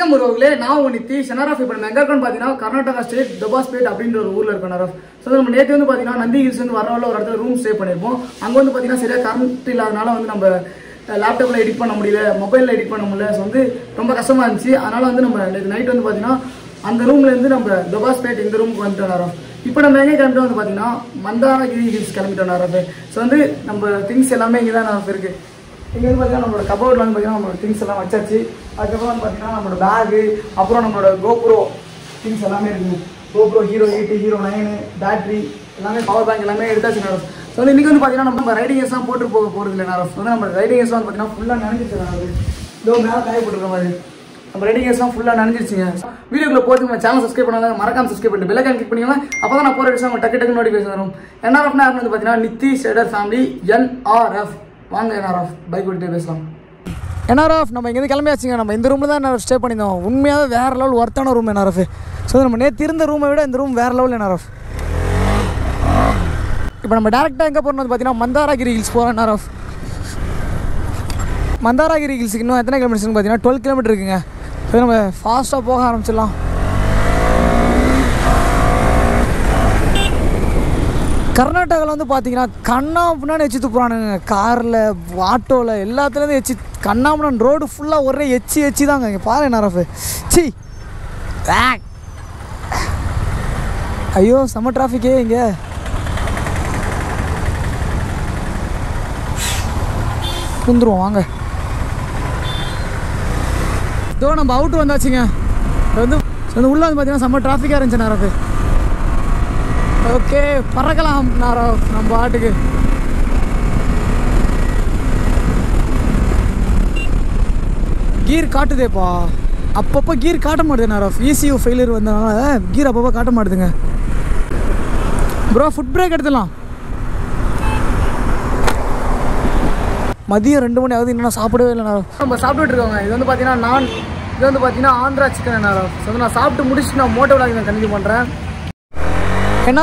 வணக்கம் உறவுகளே நான் உங்க நிதிஷ் என்ஆர்எஃப் இப்போ நம்ம எங்க இருக்கோம்னு பார்த்தீங்கன்னா கர்நாடகா ஸ்டேட் தபாஸ்பேட் அப்படின்ற ஒரு ஊர்ல இருக்கோம் என்ஆர்எஃப் ஸோ நம்ம நேற்று வந்து பார்த்தீங்கன்னா நந்தி ஹில்ஸ் வந்து வர ஒரு இடத்துல ரூம் ஸ்டே பண்ணியிருப்போம் அங்கே வந்து பார்த்தீங்கன்னா சரியா கரண்ட் இல்லாதனால வந்து நம்ம லேப்டாப்ல எடிட் பண்ண முடியல மொபைலில் எடிட் பண்ண முடியல ஸோ வந்து ரொம்ப கஷ்டமா இருந்துச்சு அதனால வந்து நம்ம நேற்று நைட் வந்து பார்த்தீங்கன்னா அந்த ரூம்ல இருந்து நம்ம தபாஸ்பேட் இந்த ரூமுக்கு வந்துட்டோம் நேரம் இப்போ நம்ம எங்கே கிளம்பிட்டோம் வந்து பார்த்தீங்கன்னா மந்தாரகிரி ஹில்ஸ் கிளம்பிட்டோம் நேரம் ஸோ வந்து நம்ம திங்ஸ் எல்லாமே இங்கே தான் நேரம் இருக்கு இங்கே வந்து பார்த்தீங்கன்னா நம்மளோட கபோர்டில் வந்து பார்த்தீங்கன்னா நம்மளோட திங்ஸ் எல்லாம் வச்சாச்சு அதுக்கப்புறம் வந்து பார்த்தீங்கன்னா நம்மளோட பேகு அப்புறம் நம்மளோட கோப்ரோ திங்ஸ் எல்லாமே இருக்குது GoPro Hero eight Hero nine battery எல்லாமே பவர் பேங்க் எல்லாமே எடுத்தாச்சு நேரம் ஸோ வந்து இன்றைக்கி வந்து பார்த்தீங்கன்னா நம்ம ரைடிங் எல்லாம் போட்டு போக போகிறது இல்லை நேரம் வந்து நம்ம ரைடிங் எல்லாம் வந்து பார்த்தீங்கன்னா ஃபுல்லாக நினைஞ்சிச்சு நேரம் இதோ மேலே காய போட்டுருக்க மாதிரி நம்ம ரெடிங் எல்லாம் ஃபுல்லாக நினைஞ்சிருச்சுங்க வீடியோக்குள்ள போட்டு நம்ம சேனல் சப்ஸ்கிரைப் பண்ணாங்க மறக்காம சப்ஸ்கிரைப் பண்ணிட்டு பெல் ஐக்கான் கிளிக் பண்ணிக்கோங்க அப்போ தான் நான் போகிற விஷயம் அவங்க டக்கு டக்கு நோட்டிஃபிகேஷன் வரும் என்ஆர்எஃப்னா யாருன்னு வந்து பார்த்தீங்கன்னா நித்தி ஷெடர் ஃபேமிலி என்ஆர்எஃப் வாங்க என்ஆர்எஃப் பைக் ஓட்டிட்டு பேசலாம் என்ஆர்எஃப் நம்ம இங்கேருந்து கிளம்பியாச்சுங்க நம்ம இந்த ரூமில் தான் என்ஆர்எஃப் ஸ்டே பண்ணியிருந்தோம் உண்மையாகவே வேறு லெவல் ஒர்த்தான ரூம் என்ஆர்எஃப் ஸோ நம்ம நேற்று இருந்த ரூமை விட இந்த ரூம் வேறு லெவல் என்ஆர்எஃப் இப்போ நம்ம டேரெக்டாக எங்கே போகிறோம் பார்த்தீங்கன்னா மந்தாரகிரி ஹில்ஸ் போகிறோம் என்ஆர்எஃப் மந்தாரகிரி ஹில்ஸுக்கு இன்னும் எத்தனை கிலோமீட்டர்ஸ்னு பார்த்தீங்கன்னா டுவெல் கிலோமீட்டர் இருக்குங்க ஸோ நம்ம ஃபாஸ்ட்டாக போக ஆரம்பிச்சிடலாம் கர்நாடகாவில் வந்து பார்த்தீங்கன்னா கண்ணாப்புனான்னு எச்சி துப்புறானுங்க காரில் ஆட்டோவில் எல்லாத்துலேருந்து எச்சி கண்ணாப்புனான் ரோடு ஃபுல்லாக ஒரே எச்சி எச்சி தாங்க இங்கே பாரு நரஃபு சி வேக். ஐயோ செம்ம டிராஃபிக்கே இங்கே குந்துருவோம் வாங்க இதோ நம்ம அவுட்டு வந்தாச்சுங்க இது வந்து இது வந்து உள்ளே வந்து பார்த்தீங்கன்னா செம்ம டிராஃபிக்காக இருந்துச்சு நேரம் ஓகே பறக்கலாம் நேரம் நம்ம பாட்டுக்கு கீர் காட்டுதேப்பா அப்பப்போ கீர் காட்ட மாட்டுது நேரம் இசியூ ஃபெயிலியர் வந்தனால கீர் அப்பப்போ காட்ட மாட்டுதுங்க ப்ரோ ஃபுட் பிரேக் எடுத்துடலாம் மதியம் ரெண்டு மணி ஆகுது இன்னும் சாப்பிடவே இல்லை நேரம் நம்ம சாப்பிட்டுட்டு இருக்கோங்க இது வந்து பார்த்தீங்கன்னா நான் இது வந்து பார்த்தீங்கன்னா ஆந்திரா சிக்கன் நேரம் ஸோ வந்து நான் சாப்பிட்டு முடிச்சுட்டு நான் மோட்டோ விளாக் நான் கண்டினியூ பண்ணுறேன் என்ன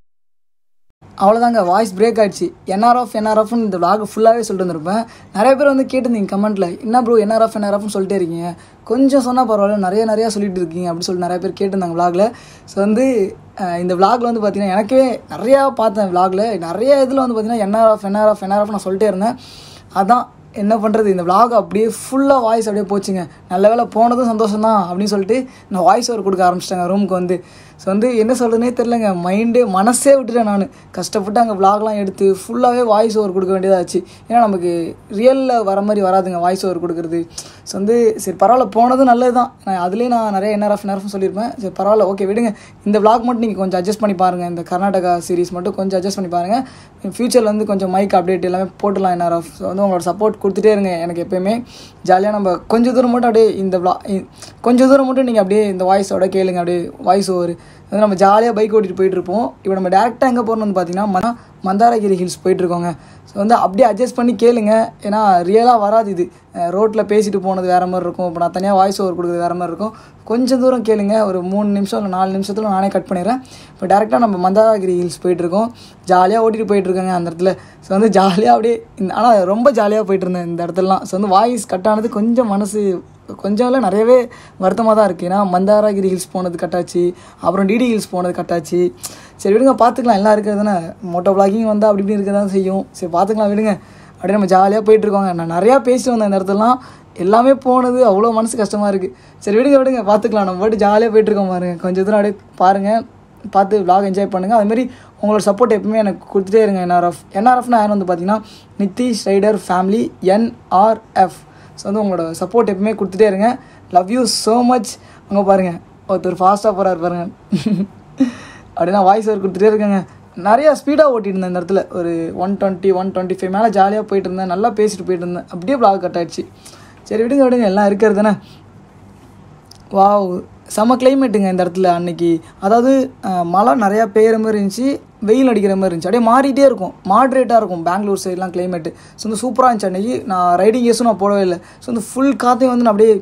அவ்வளோதாங்க வாய்ஸ் பிரேக் ஆயிடுச்சு என்ஆர்எஃப் என்ஆர்எஃப்னு இந்த vlog ஃபுல்லாகவே சொல்லிட்டு வந்திருப்பேன் நிறைய பேர் வந்து கேட்டிருந்தீங்க கமெண்ட்டில் என்ன ப்ரோ என்ஆர்எஃப் என்ஆர்எஃப்னு சொல்லிட்டே இருக்கீங்க கொஞ்சம் சொன்னால் பரவாயில்ல நிறைய நிறையா சொல்லிட்டு இருக்கீங்க அப்படின்னு சொல்லி நிறைய பேர் கேட்டிருந்தாங்க vlogல ஸோ வந்து அஹ், இந்த vlogல வந்து பார்த்தீங்கன்னா எனக்கே நிறையா பார்த்தேன் vlogல நிறைய இதில் வந்து பார்த்தீங்கன்னா என்ஆர்எஃப் என்ஆர்எஃப் என்ஆர்எஃப் நான் சொல்லிட்டே இருந்தேன் அதான் என்ன பண்ணுறது இந்த vlog அப்படியே ஃபுல்லாக வாய்ஸ் அப்படியே போச்சுங்க நல்ல வேளை போனதும் சந்தோஷம் தான் அப்படின்னு சொல்லிட்டு நான் வாய்ஸ் ஓவர் கொடுக்க ஆரம்பிச்சிட்டேங்க ரூமுக்கு வந்து ஸோ வந்து என்ன சொல்கிறதுனே தெரிலங்க மைண்டே மனசே விட்டுட்டேன் நான் கஷ்டப்பட்டு அங்கே vlogலாம் எடுத்து ஃபுல்லாகவே வாய்ஸ் ஓவர் கொடுக்க வேண்டியதாச்சு ஏன்னா நமக்கு ரியலில் வர மாதிரி வராதுங்க வாய்ஸ் ஓவர் கொடுக்குறது ஸோ வந்து சரி பரவாயில்ல போனதும் நல்லது தான் நான் அதுலேயே நான் நிறைய என்ஆர்எஃப் நேரம் சொல்லியிருப்பேன் சரி பரவாயில்ல ஓகே விடுங்க இந்த vlog மட்டும் நீங்கள் கொஞ்சம் அட்ஜஸ்ட் பண்ணி பாருங்கள் இந்த கர்நாடகா சீரிஸ் மட்டும் கொஞ்சம் அட்ஜஸ்ட் பண்ணி பாருங்கள் ஃப்யூச்சரில் வந்து கொஞ்சம் மைக் அப்டேட் எல்லாமே போட்டுடலாம் என்ஆர்எஃப் ஸோ வந்து உங்களோட சப்போர்ட் கொடுத்துட்டே இருங்க எனக்கு எப்பயுமே ஜாலியாக நம்ம கொஞ்சம் தூரம் மட்டும் அப்படியே இந்த vlog இ- கொஞ்சம் தூரம் மட்டும் நீங்கள் அப்படியே இந்த வாய்ஸோட கேளுங்க அப்படியே வாய்ஸ் ஓவர் வந்து நம்ம ஜாலியாக பைக் ஓட்டிட்டு போயிட்டு இருப்போம் இப்போ நம்ம டேரெக்டாக எங்கே போகிறோம்னு வந்து பார்த்தீங்கன்னா மந்தா- மந்தாரகிரி ஹில்ஸ் போயிட்டு இருக்கோங்க ஸோ வந்து அப்படியே அட்ஜஸ்ட் பண்ணி கேளுங்க ஏன்னா ரியலாக வராது இது ரோட்டில் பேசிட்டு போனது வேறு மாதிரி இருக்கும் இப்போ நான் தனியாக வாய்ஸ் ஓவர் கொடுக்குறது வேறு மாதிரி இருக்கும் கொஞ்சம் தூரம் கேளுங்க ஒரு மூணு நிமிஷம் இல்லை நாலு நிமிஷத்தில் நானே கட் பண்ணிடுறேன் இப்போ டேரெக்டாக நம்ம மந்தாரகிரி ஹில்ஸ் போயிட்டுருக்கோம் ஜாலியாக ஓட்டிட்டு போயிட்டு இருக்கோங்க அந்த இடத்துல ஸோ வந்து ஜாலியாக அப்படியே இந்த ஆனால் ரொம்ப ஜாலியாக போயிட்டு இருந்தேன் இந்த இடத்துலலாம் ஸோ வந்து வாய்ஸ் கட் ஆனது கொஞ்சம் மனசு கொஞ்சம் இல்லை நிறையவே வருத்தமாக தான் இருக்குது ஏன்னா மந்தாரகிரி ஹில்ஸ் போனது கட்டாச்சு அப்புறம் டிடி ஹில்ஸ் போனது கட்டாச்சு சரி விடுங்க பார்த்துக்கலாம் எல்லாம் இருக்கிறது தானே மோட்டோ பிளாகிங் வந்தால் அப்படி இப்படி இருக்க தான் செய்யும் சரி பார்த்துக்கலாம் விடுங்க அப்படியே நம்ம ஜாலியாக போயிட்டு இருக்கோங்க நான் நிறையா பேசிட்டு வந்தேன் இந்த இடத்துலலாம் எல்லாமே போனது அவ்வளோ மனசு கஷ்டமாக இருக்குது சரி விடுங்க விடுங்க பார்த்துக்கலாம் நம்ம பாட்டு ஜாலியாக போயிட்டு இருக்கோம் பாருங்க கொஞ்சம் தூரம் அப்படியே பாருங்கள் பார்த்து vlog என்ஜாய் பண்ணுங்கள் அதுமாரி உங்களோட சப்போர்ட் எப்பவுமே எனக்கு கொடுத்துட்டே இருங்க என்ஆர்எஃப் என்ஆர்எஃப்னா யார் வந்து பார்த்தீங்கன்னா Nithish rider family NRF so வந்து உங்களோட சப்போர்ட் எப்பவுமே கொடுத்துட்டே இருங்க லவ் யூ ஸோ மச் அங்கே பாருங்கள் ஒருத்தர் ஃபாஸ்ட்டாக போகிறாரு பாருங்க அப்படின்னா வாய்ஸ் ஓவர் கொடுத்துட்டே இருக்கேங்க நிறையா ஸ்பீடாக ஓட்டிட்டு இருந்தேன் இந்த இடத்துல ஒரு one twenty one twenty five மேலே ஜாலியாக போயிட்டு இருந்தேன் நல்லா பேசிட்டு போயிட்டு இருந்தேன் அப்படியே vlog கட் ஆயிடுச்சு சரி விடுங்க விடுங்க எல்லாம் இருக்கிறது தானே வாவ் செம கிளைமேட்டுங்க இந்த இடத்துல அன்னைக்கு அதாவது அஹ், மழை நிறையா பெய்கிற மாதிரி இருந்துச்சு வெயில் அடிக்கிற மாதிரி இருந்துச்சு அப்படியே மாறிட்டே இருக்கும் மாட்ரேட்டாக இருக்கும் பெங்களூர் சைட்லாம் கிளைமேட்டு ஸோ வந்து சூப்பராக இருந்துச்சு அன்னைக்கு நான் ரைடிங் கேஸும் நான் போடவே இல்லை ஸோ வந்து ஃபுல் காற்றையும் வந்து நான் அப்படியே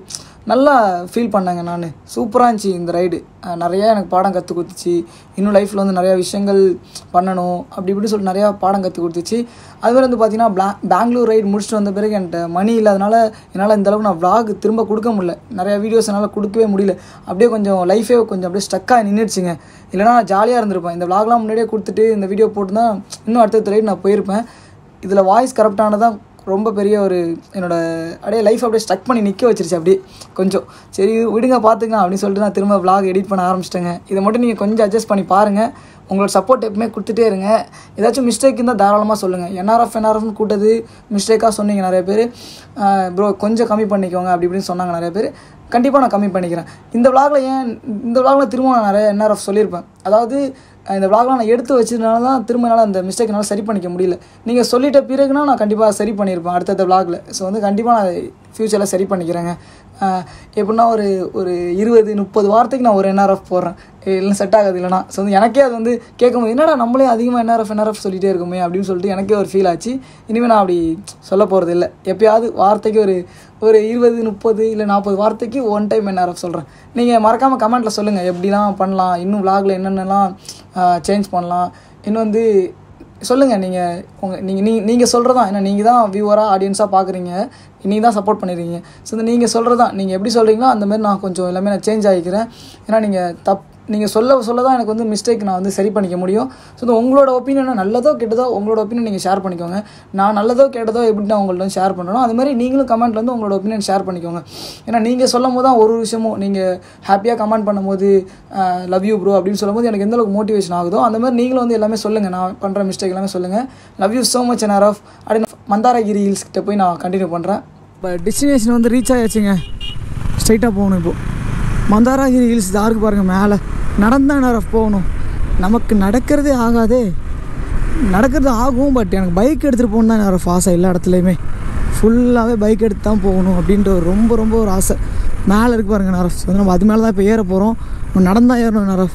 நல்லா ஃபீல் பண்ணேங்க நான் சூப்பராக இருந்துச்சு இந்த ரைடு நிறையா எனக்கு பாடம் கற்றுக் கொடுத்துச்சு இன்னும் லைஃப்பில் வந்து நிறையா விஷயங்கள் பண்ணணும் அப்படி இப்படி சொல்லிட்டு நிறையா பாடம் கற்றுக் கொடுத்துச்சு அதுமாதிரி வந்து பார்த்தீங்கன்னா பிளா பெங்களூர் ரைடு முடிச்சுட்டு வந்த பிறகு என்கிட்ட மணி இல்லாதனால என்னால் இந்த அளவுக்கு நான் vlog திரும்ப கொடுக்க முடியல நிறையா வீடியோஸ் என்னால் கொடுக்கவே முடியல அப்படியே கொஞ்சம் லைஃபே கொஞ்சம் அப்படியே ஸ்டக்காக நின்றுடுச்சுங்க இல்லைனா ஜாலியாக இருந்திருப்பேன் இந்த vlogலாம் முன்னாடியே கொடுத்துட்டு இந்த வீடியோ போட்டு தான் இன்னும் அடுத்த ரைடு நான் போயிருப்பேன் இதில் வாய்ஸ் கரெக்டானதான் ரொம்ப பெரிய ஒரு என்னோட அப்படியே லைஃப் அப்படியே ஸ்டக் பண்ணி நிற்க வச்சிருச்சு அப்படியே கொஞ்சம் சரி விடுங்க பார்த்துக்கலாம் அப்படின்னு சொல்லிட்டு நான் திரும்ப vlog எடிட் பண்ண ஆரம்பிச்சிட்டேங்க இதை மட்டும் நீங்கள் கொஞ்சம் அட்ஜஸ்ட் பண்ணி பாருங்கள் உங்களோட சப்போர்ட் எப்பவுமே கொடுத்துட்டே இருங்க ஏதாச்சும் மிஸ்டேக் இருந்தால் தாராளமாக சொல்லுங்கள் என்ஆர்எஃப் என்ஆர்எஃப்னு கூட்டது மிஸ்டேக்காக சொன்னீங்க நிறைய பேர் ப்ரோ கொஞ்சம் கம்மி பண்ணிக்கோங்க அப்படி இப்படின்னு சொன்னாங்க நிறைய பேர் கண்டிப்பாக நான் கம்மி பண்ணிக்கிறேன் இந்த vlogல ஏன் இந்த vlogல திரும்ப நான் நிறைய என்ஆர்எஃப் சொல்லியிருப்பேன் அதாவது அஹ் இந்த vlogலாம் நான் எடுத்து வச்சதுனால தான் திரும்ப என்னால் அந்த மிஸ்டேக் என்னால் சரி பண்ணிக்க முடியல நீங்கள் சொல்லிட்ட பிறகுனா நான் கண்டிப்பாக சரி பண்ணியிருப்பேன் அடுத்தடுத்த vlogல ஸோ வந்து கண்டிப்பாக நான் ஃப்யூச்சரில் சரி பண்ணிக்கிறேங்க அஹ் எப்படின்னா ஒரு ஒரு இருபது முப்பது வாரத்துக்கு நான் ஒரு என்ஆர்எஃப் போடுறேன் இல்லை செட் ஆகாது இல்லைனா ஸோ வந்து எனக்கே அது வந்து கேட்கும்போது என்னடா நம்மளே அதிகமாக என்ஆர்எஃப் என்ஆர்எஃப் சொல்லிட்டே இருக்குமே அப்படின்னு சொல்லிட்டு எனக்கே ஒரு ஃபீல் ஆச்சு இனிமேல் நான் அப்படி சொல்ல போகிறது இல்லை எப்பயாவது வார்த்தைக்கு ஒரு ஒரு இருபது முப்பது இல்லை நாற்பது வார்த்தைக்கு ஒன் டைம் என்ஆர்எஃப் சொல்கிறேன் நீங்கள் மறக்காமல் கமெண்ட்டில் சொல்லுங்கள் எப்படிலாம் பண்ணலாம் இன்னும் vlogல என்னென்னலாம் சேஞ்ச் பண்ணலாம் இன்னும் வந்து சொல்லுங்கள் நீங்கள் உங்கள் நீங்கள் நீ நீங்கள் சொல்கிறதான் ஏன்னா நீங்கள் தான் வியூவராக ஆடியன்ஸாக பார்க்குறீங்க நீங்கள் தான் சப்போர்ட் பண்ணிடுறீங்க ஸோ இந்த நீங்கள் சொல்கிறதான் நீங்கள் எப்படி சொல்கிறீங்களோ அந்த மாதிரி நான் கொஞ்சம் எல்லாமே நான் சேஞ்ச் ஆகிக்கிறேன் ஏன்னா நீங்கள் தப் நீங்கள் சொல்ல சொல்ல தான் எனக்கு வந்து மிஸ்டேக் நான் வந்து சரி பண்ணிக்க முடியும் ஸோ இந்த உங்களோட ஒப்பீனியனை நல்லதோ கெட்டதோ உங்களோட ஒப்பீனியன் நீங்கள் ஷேர் பண்ணிக்கோங்க நான் நல்லதோ கெட்டதோ எப்படி நான் உங்கள்ட்ட வந்து ஷேர் பண்ணணும் அது மாதிரி நீங்களும் கமெண்ட்ல வந்து உங்களோட ஒப்பீனியன் ஷேர் பண்ணிக்கோங்க ஏன்னா நீங்கள் சொல்லும் போது தான் ஒரு ஒரு விஷயமும் நீங்கள் ஹாப்பியாக கமெண்ட் பண்ணும்போது லவ் யூ ப்ரோ அப்படின்னு சொல்லும்போது எனக்கு எந்த அளவுக்கு மோட்டிவேஷன் ஆகுதோ அந்த மாதிரி நீங்களும் வந்து எல்லாமே சொல்லுங்கள் நான் பண்ணுற மிஸ்டேக் எல்லாமே சொல்லுங்கள் love you so much NRF அப்படின்னு மந்தாரகிரி ஹில்ஸ் கிட்ட போய் நான் கண்டினியூ பண்ணுறேன் இப்போ டெஸ்டினேஷன் வந்து ரீச் ஆயாச்சுங்க ஸ்ட்ரைட்டாக போகணும் இப்போது மந்தாரகிரி ஹில்ஸ் தாருக்கு பாருங்கள் மேலே நடந்தான் நேரம் போகணும் நமக்கு நடக்கிறதே ஆகாதே நடக்கிறது ஆகும் பட் எனக்கு பைக் எடுத்துகிட்டு போகணும் தான் நேரம் ஆசை எல்லா இடத்துலையுமே ஃபுல்லாகவே பைக் எடுத்து தான் போகணும் அப்படின்ற ஒரு ரொம்ப ரொம்ப ஒரு ஆசை மேலே இருக்கு பாருங்க நரஃப் வந்து நம்ம அது மேலே தான் இப்போ ஏற போகிறோம் நடந்தா ஏறணும் நரஃப்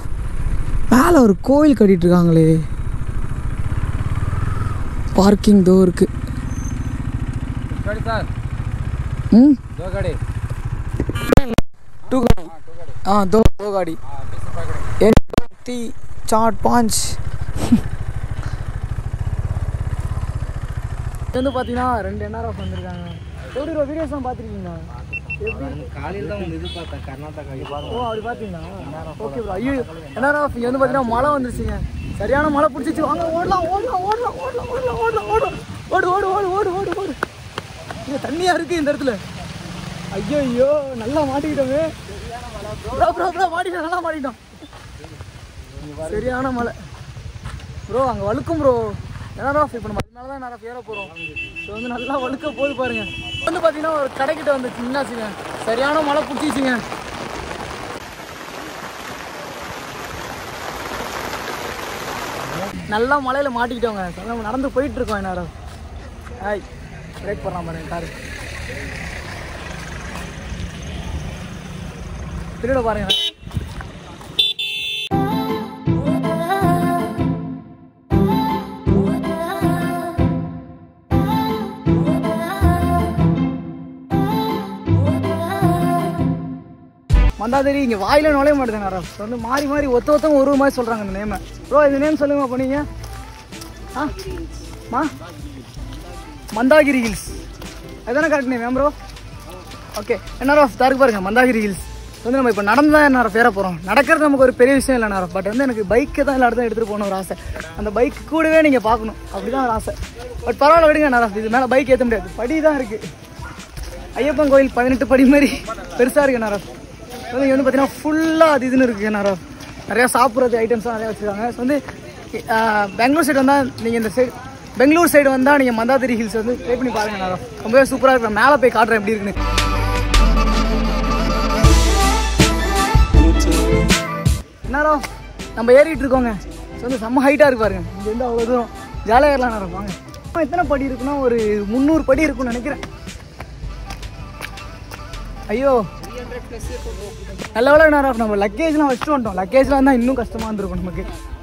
மேலே ஒரு கோயில் கட்டிட்டு இருக்காங்களே பார்க்கிங் தோ இருக்குது गाड़ी सर ம் दो गाड़ी टू गाड़ी हाँ दो दो गाड़ी हाँ बीस रुपये गाड़ी एक दो तीन चार पाँच வந்து பார்த்தீங்கன்னா ரெண்டு என்ஆர்எஃப் வந்திருக்காங்க எப்படி ப்ரோ வீடியோஸ்லாம் பார்த்துருக்கீங்களா எப்படி காலையில் தான் வந்து இது பார்த்தேன் கர்நாடகா ஓ அப்படி பார்த்தீங்களா ஓகே ப்ரோ ஐயோ என்ஆர்எஃப் இங்கே வந்து பார்த்தீங்கன்னா மழை வந்துருச்சுங்க சரியான மழை பிடிச்சிச்சு வாங்க ஓடலாம் ஓடலாம் ஓடலாம் ஓடலாம் ஓடலாம் ஓடலாம் ஓடு ஓடு ஓடு ஓடு ஓடு ஓடு ஓடு இங்கே தண்ணியாக இருக்குது இந்த இடத்துல ஐயோ ஐயோ நல்லா மாட்டிக்கிட்டோமே ப்ரோ ப்ரோ ப்ரோ மாட்டிட்டோம் நல்லா மாட்டிட்டோம் சரியான மழை ப்ரோ அங்கே வழுக்கும் ப்ரோ என்ன இப்போ நம்ம அதனால தான் நேரம் ஏற போகிறோம் இது வந்து நல்லா வழுக்க போகுது பாருங்க வந்து பார்த்தீங்கன்னா ஒரு கடைக்கிட்ட வந்து நின்னாச்சுங்க சரியான மழை பிடிச்சிச்சுங்க நல்லா மலையில் மாட்டிக்கிட்டோங்க so நம்ம நடந்து போயிட்டு இருக்கோம் நேரம் ஹாய் பிரேக் பண்ணலாம் பாருங்க காரு திருட பாருங்க மந்தாதிரி இங்கே வாயில நுழைய மாட்டேங்க நேரம் வந்து மாறி மாறி ஒத்த ஒத்தவங்க ஒரு ஒரு மாதிரி சொல்கிறாங்க இந்த நேமை ப்ரோ இந்த நேம் சொல்லுங்கம்மா பண்ணீங்க ஆ மா மந்தாகிரி ஹில்ஸ் அதுதானே கரெக்ட் நேம் ப்ரோ ஓகே என்ன தாருக்கு பாருங்க மந்தாகிரி ஹில்ஸ் வந்து நம்ம இப்போ நடந்து தான் நேரம் பேர போகிறோம் நடக்கிறது நமக்கு ஒரு பெரிய விஷயம் இல்லை நேரம் பட் வந்து எனக்கு பைக்கை தான் எல்லா இடத்தையும் எடுத்துகிட்டு போகணும் ஒரு ஆசை அந்த பைக் கூடவே நீங்கள் பார்க்கணும் அப்படி தான் ஒரு ஆசை பட் பரவாயில்ல விடுங்க நேரம் இது மேலே பைக் ஏற்ற முடியாது படி தான் இருக்குது ஐயப்பன் கோயில் பதினெட்டு படி மாதிரி பெருசாக இருக்கு நேரம் வந்து இங்கே வந்து பார்த்தீங்கன்னா ஃபுல்லாக அது இதுன்னு இருக்குது நேரம் நிறையா சாப்பிட்றது ஐட்டம்ஸ்லாம் நிறையா வச்சுருக்காங்க ஸோ வந்து ஆஹ், பெங்களூர் சைடு வந்தால் நீங்கள் இந்த சைடு பெங்களூர் சைடு வந்தால் நீங்கள் மந்தாதிரி ஹில்ஸ் வந்து ட்ரை பண்ணி பாருங்க நேரம் ரொம்பவே சூப்பராக இருக்கு நான் மேலே போய் காட்டுறேன் எப்படி இருக்குன்னு நேரம் நம்ம ஏறிட்டு இருக்கோங்க ஸோ வந்து செம்ம ஹைட்டாக இருக்கு பாருங்க இங்கேருந்து அவ்வளோ தூரம் ஜாலியாக ஏறலாம் நேரம் வாங்க எத்தனை படி இருக்குன்னா ஒரு முந்நூறு படி இருக்கும்னு நினைக்கிறேன் ஐயோ நல்ல வேலை நேரம் நம்ம லக்கேஜ்லாம் வச்சுட்டு வந்துட்டோம் லக்கேஜ்லாம் இருந்தால் இன்னும் கஷ்டமாக இருந்திருக்கும் நமக்கு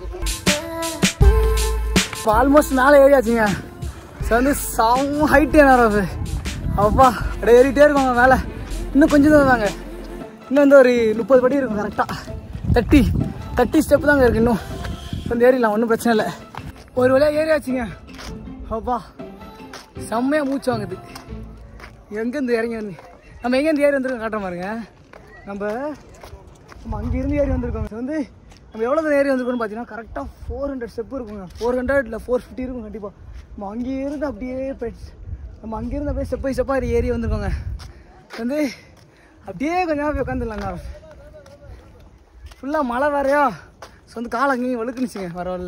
இப்போ ஆல்மோஸ்ட் மேலே ஏறியாச்சுங்க ஸோ வந்து செம்ம ஹைட்டு நேரம் அது அப்பா அப்படியே ஏறிட்டே இருக்கோங்க மேலே இன்னும் கொஞ்சம் தான் தாங்க இன்னும் வந்து ஒரு முப்பது படி இருக்கும் கரெக்டாக தேர்ட்டி தேர்ட்டி ஸ்டெப் தாங்க இருக்குது இன்னும் வந்து ஏறிடலாம் ஒன்றும் பிரச்சனை இல்லை ஒரு வழியாக ஏறியாச்சுங்க அப்பா செம்மையாக மூச்சு வாங்குது எங்கேருந்து இறங்கி வந்து நம்ம எங்கேருந்து ஏறி வந்திருக்கோம் காட்டுற பாருங்க நம்ம நம்ம அங்கேருந்து ஏறி வந்திருக்கோம் இது வந்து நம்ம எவ்வளோ தூரம் ஏறி வந்திருக்கோம்னு பார்த்தீங்கன்னா கரெக்டாக ஃபோர் ஹண்ட்ரட் ஸ்டெப் இருக்குங்க ஃபோர் ஹண்ட்ரட் இல்லை ஃபோர் ஃபிஃப்டி இருக்கும் கண்டிப்பாக நம்ம அங்கேருந்து அப்படியே போய் நம்ம அங்கேருந்து அப்படியே ஸ்டெப் பை ஸ்டெப்பாக ஏறி வந்திருக்கோங்க வந்து அப்படியே கொஞ்ச நேரம் போய் உட்காந்துடலாங்க ஃபுல்லாக மழை வேறையா ஸோ வந்து காலை அங்கேயும் வழுக்குனுச்சுங்க வர வரல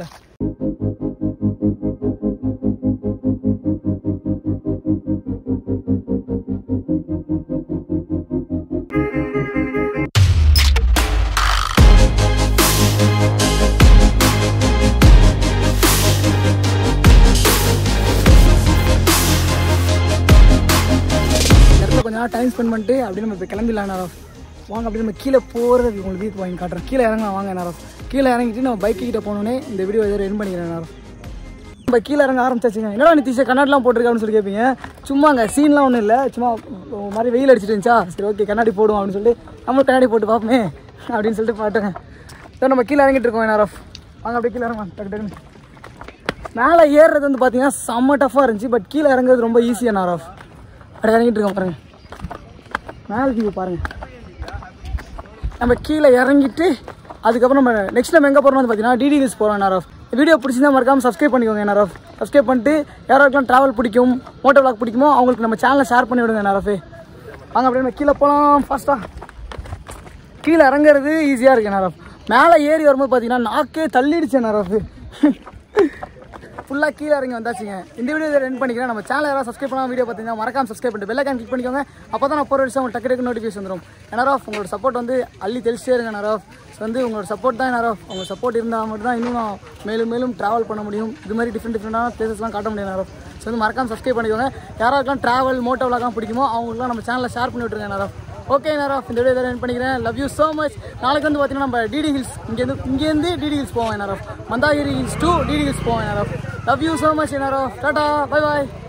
இந்த இடத்துல கொஞ்ச நேரம் டைம் ஸ்பெண்ட் பண்ணிட்டு அப்படியே நம்ம இப்போ கிளம்பிடலாம் நேரம் வாங்க அப்படியே நம்ம கீழே போகிறதுக்கு உங்களுக்கு வீட்டு வாங்கி காட்டுறேன் கீழே இறங்க வாங்க நேரம் கீழே இறங்கிட்டு நம்ம பைக்கு கிட்ட போனோடனே இந்த வீடியோ எதாவது ரென் பண்ணிக்கிறேன் நேரம் நம்ம கீழே இறங்க ஆரம்பிச்சாச்சுங்க என்னடா நிதிஷ் கண்ணாடிலாம் போட்டிருக்கான்னு சொல்லி கேட்பீங்க சும்மாங்க சீன்லாம் ஒன்றும் இல்லை சும்மா ஒரு மாதிரி வெயில் அடிச்சிட்டு இருந்துச்சா சரி ஓகே கண்ணாடி போடுவோம் அப்படின்னு சொல்லிட்டு நம்மளும் கண்ணாடி போட்டு பார்ப்போமே அப்படின்னு சொல்லிட்டு பாட்டுங்க இப்போ நம்ம கீழே இறங்கிட்டு இருக்கோம் நேரம் வாங்க அப்படியே கீழே இறங்க டக்கு டக்குன்னு மேலே ஏறுறது வந்து பார்த்தீங்கன்னா செம்ம டஃப்பாக இருந்துச்சு பட் கீழே இறங்குறது ரொம்ப ஈஸியாக நாராஃப் அப்படி இறங்கிட்டு இருக்கோம் பாருங்க மேலே வியூ பாருங்க நம்ம கீழே இறங்கிட்டு அதுக்கப்புறம் நம்ம நெக்ஸ்ட் நம்ம எங்கே போகிறோம் வந்து பார்த்தீங்கன்னா டிடி ஹில்ஸ் போகிறோம் நாராஃப் வீடியோ பிடிச்சிருந்தா மறக்காம சப்ஸ்கிரைப் பண்ணிக்கோங்க நாராஃப் சப்ஸ்கிரைப் பண்ணிட்டு யாராருக்கெல்லாம் ட்ராவல் பிடிக்கும் மோட்டோ vlog பிடிக்குமோ அவங்களுக்கு நம்ம சேனலை ஷேர் பண்ணி விடுங்க நாராஃபே வாங்க அப்படியே நம்ம கீழே போகலாம் ஃபாஸ்ட்டாக கீழே இறங்குறது ஈஸியாக இருக்கு நேரம் மேலே ஏறி வரும்போது பார்த்தீங்கன்னா நாக்கே தள்ளிடுச்சு நேரம் ஃபுல்லாக கீழே இறங்கி வந்தாச்சுங்க இந்த வீடியோ ரெண்ட் பண்ணிக்கிறேன் நம்ம சேனல் யாராவது சப்ஸ்கிரைப் பண்ணாம வீடியோ பார்த்தீங்கன்னா மறக்காம சப்ஸ்கிரைப் பண்ணிட்டு பெல்லைக்கான் கிளிக் பண்ணிக்கோங்க அப்போ தான் நான் போகிற விஷயம் உங்களுக்கு டக்கு டக்கு நோட்டிஃபிகேஷன் வந்துடும் நேராஃப் உங்களோட சப்போர்ட் வந்து அள்ளி தெளிச்சே இருங்க நேராஃப் ஸோ வந்து உங்களோட சப்போர்ட் தான் நேராஃப் உங்கள் சப்போர்ட் இருந்தால் மட்டும் தான் இன்னும் நான் மேலும் மேலும் ட்ராவல் பண்ண முடியும் இது மாதிரி டிஃப்ரெண்ட் டிஃப்ரெண்டான பிளேசஸ்லாம் காட்ட முடியும் நேராஃப் ஸோ வந்து மறக்காம சப்ஸ்கிரைப் பண்ணிக்கோங்க யாராருக்கெல்லாம் ட்ராவல் மோட்டோ விளாக்லாம் பிடிக்குமோ அவங்களுக்குலாம் நம்ம சேனலில் ஷேர் பண்ணி விட்டுருங்க நேராஃப் ஓகே நேராஃப் இந்த வீடியோ என் பண்ணிக்கிறேன் லவ் யூ ஸோ மச் நாளைக்கு வந்து பார்த்தீங்கன்னா நம்ம டிடி ஹில்ஸ் இங்கேருந்து இங்கேருந்து டிடி ஹில்ஸ் போவேன் NRF Mandagiri Hills to DD Hills போவேன் NRF love you so much NRF tata bye bye